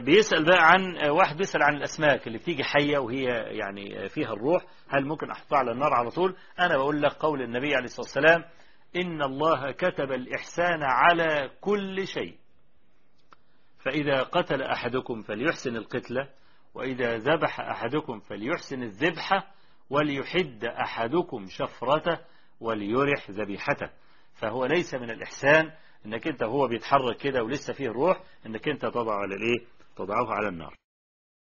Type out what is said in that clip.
بيسأل بقى عن واحد بيسأل عن الأسماك اللي بتيجي حية وهي يعني فيها الروح هل ممكن أحطها على النار على طول أنا بقول لك قول النبي عليه الصلاة والسلام إن الله كتب الإحسان على كل شيء فإذا قتل أحدكم فليحسن القتلة وإذا ذبح أحدكم فليحسن الذبحة وليحد أحدكم شفرته وليرح ذبيحته فهو ليس من الإحسان انك انت هو بيتحرك كده ولسه فيه الروح انك انت تضع على الايه تضعه على النار